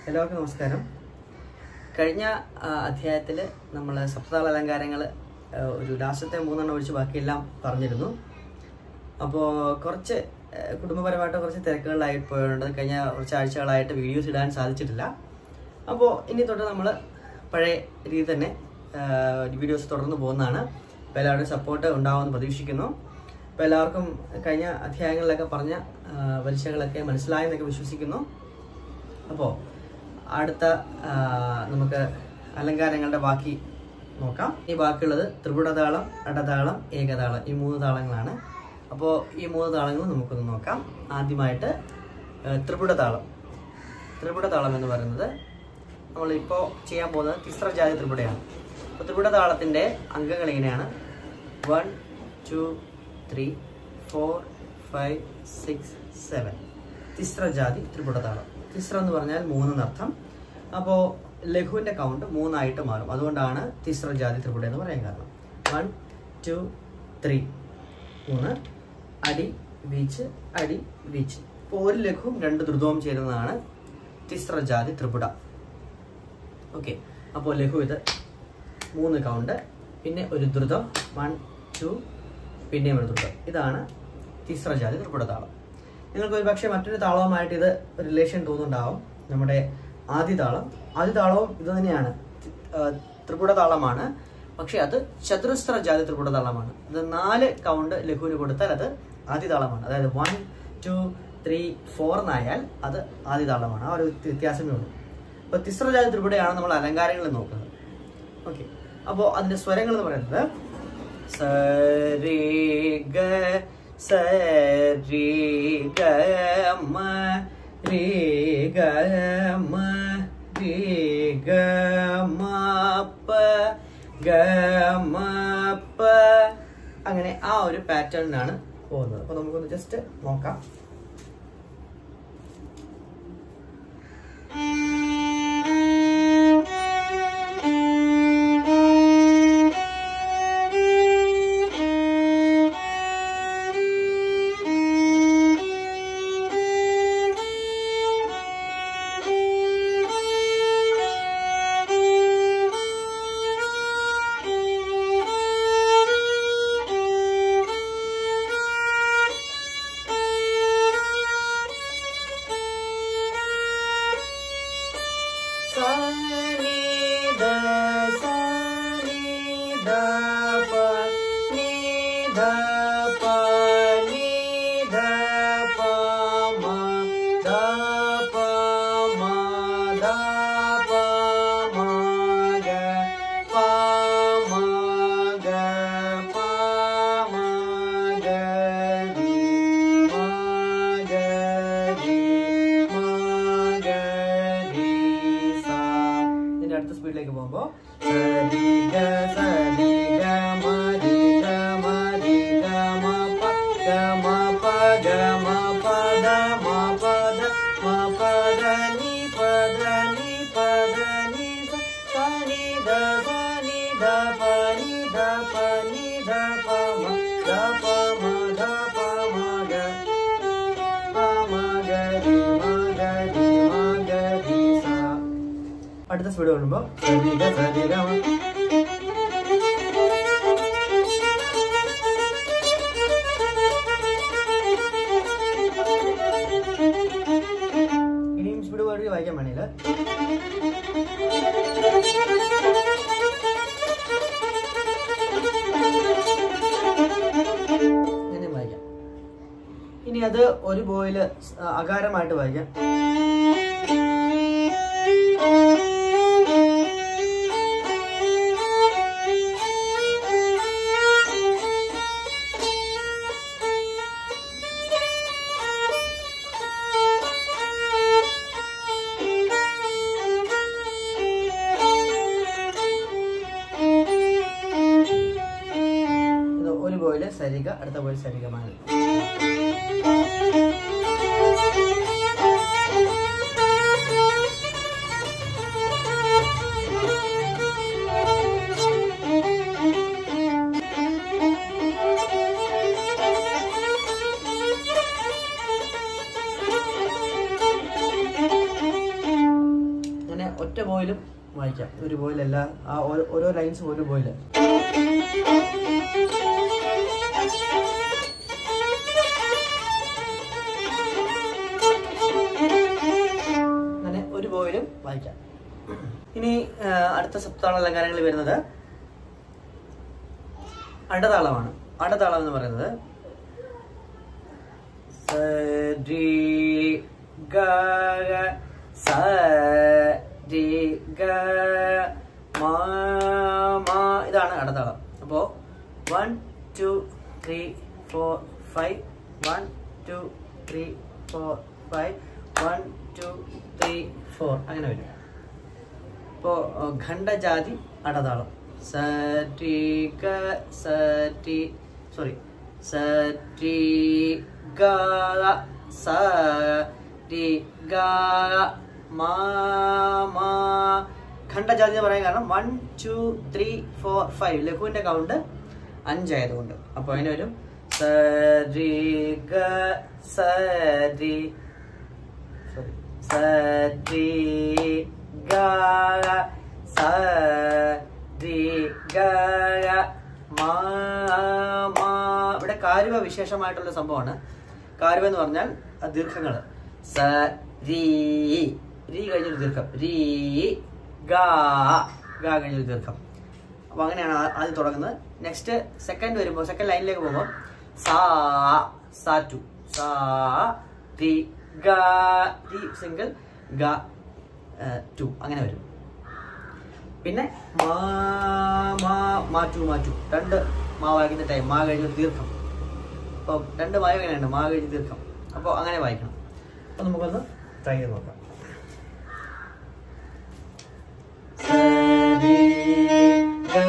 എല്ലാവർക്കും നമസ്കാരം കഴിഞ്ഞ അധ്യായത്തിൽ നമ്മൾ സപ്താള അലങ്കാരങ്ങൾ ഒരു ലാസ്റ്റത്തെ മൂന്നെണ്ണം ഒഴിച്ച് ബാക്കിയെല്ലാം പറഞ്ഞിരുന്നു അപ്പോൾ കുറച്ച് ആ, കുടുംബപരമായിട്ട് കുറച്ച് തിരക്കുകളിലായി പോയുണ്ട് കഴിഞ്ഞ കുറച്ച് ആഴ്ചകളായിട്ട് വീഡിയോസ് ഇടാൻ സാധിച്ചിട്ടില്ല അപ്പോൾ ഇനി തൊട്ട് നമ്മൾ പഴയ രീതി തന്നെ വീഡിയോസ് തുടർന്ന് പോകുന്നതാണ് അപ്പോൾ എല്ലാവരുടെയും സപ്പോർട്ട് ഉണ്ടാവുമെന്ന് പ്രതീക്ഷിക്കുന്നു അപ്പോൾ എല്ലാവർക്കും കഴിഞ്ഞ അധ്യായങ്ങളിലൊക്കെ പറഞ്ഞ ആ, പരീക്ഷകളൊക്കെ മനസ്സിലായെന്നൊക്കെ വിശ്വസിക്കുന്നു അപ്പോൾ അടുത്ത ആ, നമുക്ക് അലങ്കാരങ്ങളുടെ ബാക്കി നോക്കാം ഈ ബാക്കിയുള്ളത് ത്രിപുടതാളം അടതാളം ഏകതാളം ഈ മൂന്ന് താളങ്ങളാണ് അപ്പോൾ ഈ മൂന്ന് താളങ്ങൾ നമുക്കൊന്ന് നോക്കാം ആദ്യമായിട്ട് ആ, ത്രിപുടതാളം ത്രിപുടതാളം എന്ന് പറയുന്നത് നമ്മളിപ്പോൾ ചെയ്യാൻ പോകുന്നത് തിസ്ര ജാതി ത്രിപുടയാണ് അപ്പോൾ ത്രിപുടതാളത്തിൻ്റെ അംഗങ്ങൾ ഇങ്ങനെയാണ് one two three four five six seven തിസ്ര ജാതി ത്രിപുടതാളം തിസ്ര എന്ന് പറഞ്ഞാൽ മൂന്നെന്നർത്ഥം അപ്പോൾ ലഘുവിൻ്റെ കൗണ്ട് മൂന്നായിട്ട് മാറും അതുകൊണ്ടാണ് തിസ്ര ജാതി ത്രിപുട എന്ന് പറയാൻ കാരണം വൺ ടു ത്രീ മൂന്ന് അടി വീച്ച് അടി വീച്ച് ഇപ്പോൾ ഒരു ലഘുവും രണ്ട് ദ്രുതവും ചേരുന്നതാണ് തിസ്ര ജാതി ത്രിപുട ഓക്കെ അപ്പോൾ ലഘു ഇത് മൂന്ന് കൗണ്ട് പിന്നെ ഒരു ദ്രുതം വൺ ടു പിന്നെയും ഒരു ദ്രുതം ഇതാണ് തിസ്ര ജാതി ത്രിപുട താളം നിങ്ങൾക്ക് ഒരു പക്ഷേ മറ്റൊരു താളവുമായിട്ട് ഇത് റിലേഷൻ തോന്നുന്നുണ്ടാവും നമ്മുടെ ആദ്യ താളം ആദ്യ താളവും ഇത് തന്നെയാണ് തി- ആ, ത്രിപുട താളമാണ് പക്ഷേ അത് ചതുരസ്ര ജാതി ത്രിപുട താളമാണ് ഇത് നാല് കൗണ്ട് ലഘുവിന് കൊടുത്താൽ അത് ആദ്യ താളമാണ് അതായത് വൺ ടു ത്രീ ഫോർ എന്നായാൽ അത് ആദ്യ താളമാണ് ആ ഒരു വ്യത്യ- വ്യത്യാസമേ ഉള്ളൂ അപ്പോൾ തിസ്ര ജാതി ത്രിപുടയാണ് നമ്മൾ അലങ്കാരങ്ങളിൽ നോക്കുന്നത് ഓക്കെ അപ്പോൾ അതിന്റെ സ്വരങ്ങൾ എന്ന് പറയുന്നത് സരി ഗ സരി ഗ മ രി ഗ മ രി ഗ മ പ ഗ മ പ അങ്ങനെ ആ ഒരു പാറ്റേണിനാണ് പോകുന്നത് അപ്പോൾ നമുക്കൊന്ന് ജസ്റ്റ് നോക്കാം സനി ദ സനി ദ പ നി ധ പ നി ധ പ മ ധ പ മ ധ പ മ ഗ പ മ ഗ പ മ ഗ രി മ ഗ രി മ ഗ രി സ ഇതിന്റെ അടുത്ത സ്പീഡിലേക്ക് പോകുമ്പോ സരി ഗ സരി ഗ മ രി ഗ മ രി ഗ മ പ ഗ മ പ ഗ മ പ ധ മ പ ധ മ പ ധ നി പ ധ നി പ ധ നി സ സ നി ധ സ നി ധ പ നി ധ പ നി ധ പ മ ധ പ മ ധ പ മ ഗ പ മ ഗ രി മ ഗ രി മ ഗ രി സ അടുത്ത സ്പീഡ് വരുമ്പോ സരി ഗ സരി ഗ മ. ഇനിയും സ്പീഡ് വേണ്ടി വായിക്കാൻ വേണ്ടിയില്ല ഇങ്ങനെ വായിക്കാം ഇനി അത് ഒരു ബോയില് അകാരമായിട്ട് വായിക്കാം ഇത് ഒരു ബോയില് സരിക അടുത്ത ബോയിൽ സരികമാണ് ഒറ്റ ബോയിലും വായിക്കാം ഒരു ബോയിലല്ല ആ ഓരോ- ഓരോ ലൈൻസും ഒരു ബോയില് അങ്ങനെ ഒരു ബോയിലും വായിക്കാം ഇനി ആ, അടുത്ത സപ്താള അലങ്കാരങ്ങൾ വരുന്നത് അടതാളമാണ് അടതാളം എന്ന് പറയുന്നത് സ, രി, ഗ, സ, രി, ഗ, മ, മ. ഇതാണ് അടതാളം അപ്പോ one two three four five one two three four five one two three four അങ്ങനെ വരും ഇപ്പോ ഖണ്ഡജാതി അടതാളം സ ടി ഗ സ ടി സോറി സ ടി ഗ സ ടി ഗ മാ മാ ഖണ്ഡജാതി എന്ന് പറയാൻ കാരണം one two three four five ലഘുവിന്റെ കൗണ്ട് അഞ്ചായതുകൊണ്ട് അപ്പോൾ അതിന് വരും സ രി ഗ സ രി sorry. Sa ri ga sa ri ga ma ma ഇവിടെ കാരുവ വിശേഷമായിട്ടുള്ള സംഭവമാണ് കാരുവ എന്ന് പറഞ്ഞാൽ ആ ദീർഘങ്ങള് സ രീ രീ കഴിഞ്ഞൊരു ദീർഘം രീ ഗാ ഗാ കഴിഞ്ഞൊരു ദീർഘം അപ്പൊ അങ്ങനെയാണ് ആ- ആദ്യം തുടങ്ങുന്നത് നെക്സ്റ്റ് സെക്കൻഡ് വരുമ്പോൾ സെക്കൻഡ് ലൈനിലേക്ക് പോകുമ്പോൾ സാ സാ ടു സാ രി ഗ രി സിംഗിൾ ഗ ടു അങ്ങനെ വരും പിന്നെ മാ മാ മാറ്റു മാറ്റു രണ്ട് മാ വായിക്കുന്ന ടൈം മാ കഴിഞ്ഞ ദീർഘം അപ്പോൾ രണ്ട് മായ എങ്ങനെയുണ്ട് മാ കഴിഞ്ഞ് ദീർഘം അപ്പോൾ അങ്ങനെ വായിക്കണം അപ്പോൾ നമുക്കൊന്ന് ട്രൈ ചെയ്ത് നോക്കാം സരി ഗ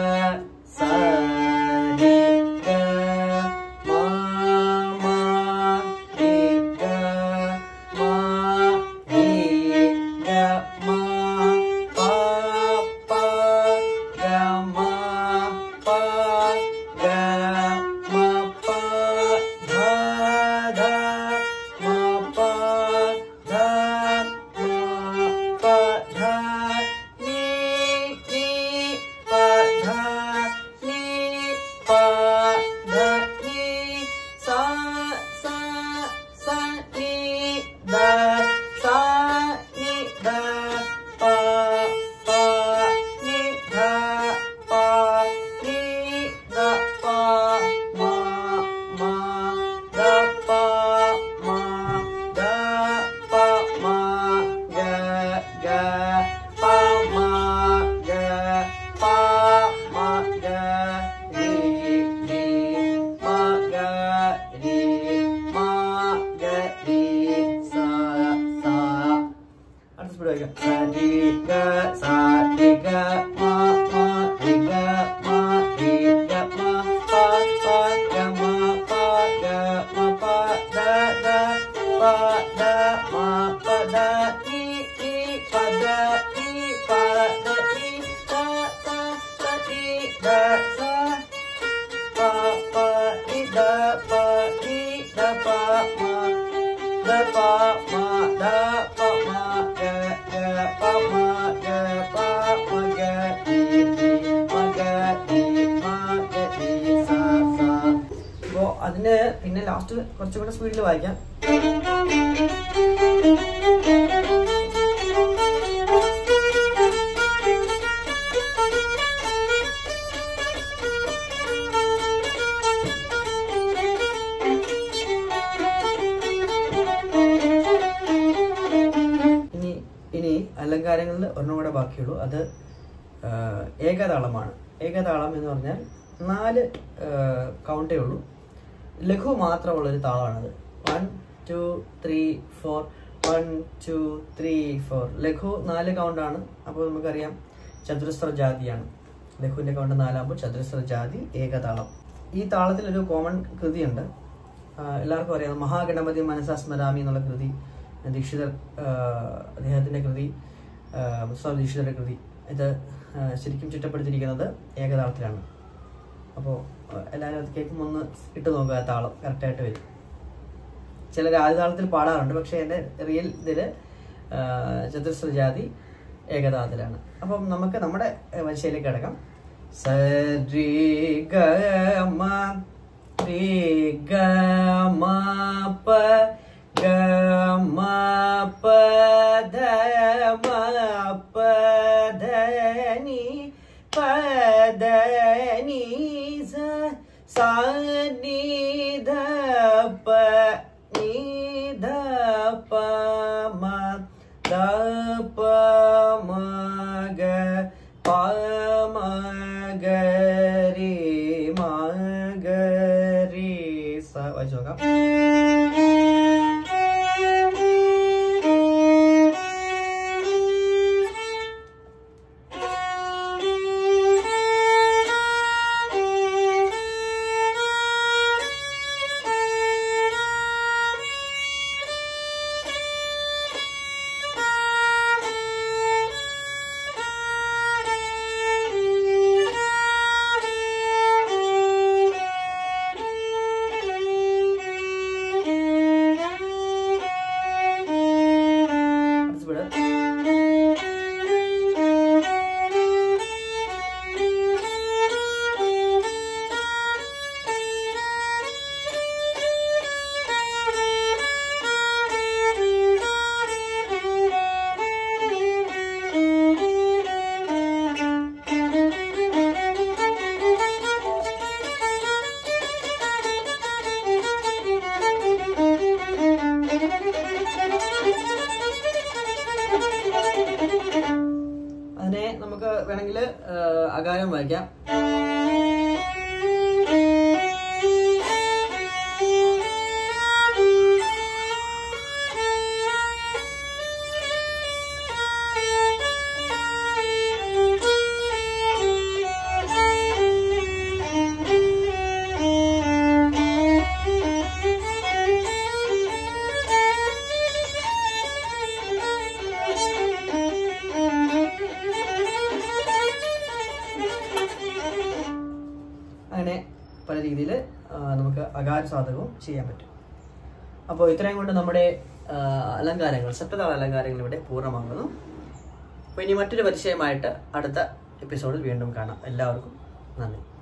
സരി ഗ മാ മാ രി ഗ മാ രി ഗ മാ പ പ ഗ മാ പ ഗ മാ പ ധ ധ മാ പ ധ മാ പ ധ നീ നീ പ ധ നീ പ ധ നീ സ സ സ നീ ധ സ നീ ധ പ പ നീ ധ പ നീ ധ പ മ മ ധ പ മ ധ പ മ ഗ ഗ പ മ ഗ പ മ ഗ രി രി മ ഗ രി മ ഗ രി സ സ അടുത്ത സ്പീഡ് വായിക്കാം സ രി ഗ സ രി ഗ മ മ രി ഗ മ രി ഗ മ പ പ ഗ മ പ ഗ മ പ ദ ദ പ ദ മ പ ദ നീ നീ പ ദ നീ പ ദ നീ സ സ സ നീ ദ സ പ പ നീ ദ പ നീ ദ പ മ ദ പ മ ദ പ മ ഗ ഗ പ മ ഗ പ മ ഗ രി രി മ ഗ രി മ ഗ രി സ സ അപ്പോ അതിന് പിന്നെ ലാസ്റ്റ് കുറച്ചും കൂടെ സ്പീഡിൽ വായിക്കാം ഇനി ഇനി അലങ്കാരങ്ങളിൽ ഒരെണ്ണം കൂടെ ബാക്കിയുള്ളൂ അത് ആ, ഏകതാളമാണ് ഏകതാളം എന്ന് പറഞ്ഞാൽ നാല് കൗണ്ടേ ഉള്ളൂ ലഘു മാത്രമുള്ള ഒരു താളമാണത് one two three four one two three four ലഘു നാല് കൗണ്ടാണ് അപ്പോൾ നമുക്കറിയാം ചതുരസ്ര ജാതിയാണ് ലഘുവിന്റെ കൗണ്ട് നാലാകുമ്പോൾ ചതുരസ്ര ജാതി ഏകതാളം ഈ താളത്തിൽ ഒരു കോമൺ കൃതിയുണ്ട് ആ, എല്ലാവർക്കും അറിയാം മഹാഗണപതി മനസാ സ്മരാമി എന്നുള്ള കൃതി ദീക്ഷിതർ ആ, അദ്ദേഹത്തിന്റെ കൃതി ആ, മുസ്താഫ് ദീക്ഷിതരുടെ കൃതി ഇത് ആ, ശരിക്കും ചിട്ടപ്പെടുത്തിയിരിക്കുന്നത് ഏകതാളത്തിലാണ് അപ്പോൾ എല്ലാവരും അത് കേൾക്കുമ്പോൾ ഒന്ന് ഇട്ട് നോക്കുക ആ താളം കറക്റ്റായിട്ട് വരും ചിലർ ആദ്യ താളത്തിൽ പാടാറുണ്ട് പക്ഷേ എൻ്റെ റിയൽ ഇതിൽ ചതുരസ്ര ജാതി ഏകതാതിലാണ് അപ്പം നമുക്ക് നമ്മുടെ ഏഹ്, വരിശയിലേക്ക് കിടക്കാം സരി ഗ മ രി ഗ മ പ ഗ മ പ ധ മ പ ധ നി പ ധ നി സ സ നി ധ പ നി ധ പ മ ധ പ മ ഗ പ മ ഗ രി മ ഗ രി സ വായിച്ചു നോക്കാം അടുത്ത സ്പീഡ് അതിനെ നമുക്ക് വേണമെങ്കിൽ അകാരം വായിക്കാം അങ്ങനെ പല രീതിയിൽ നമുക്ക് അകാര സാധകവും ചെയ്യാൻ പറ്റും അപ്പോൾ ഇത്രയും കൊണ്ട് നമ്മുടെ ആ, അലങ്കാരങ്ങൾ സപ്തതാള അലങ്കാരങ്ങൾ ഇവിടെ പൂർണ്ണമാകുന്നു അപ്പോൾ ഇനി മറ്റൊരു പരിചയമായിട്ട് അടുത്ത എപ്പിസോഡിൽ വീണ്ടും കാണാം എല്ലാവർക്കും നന്ദി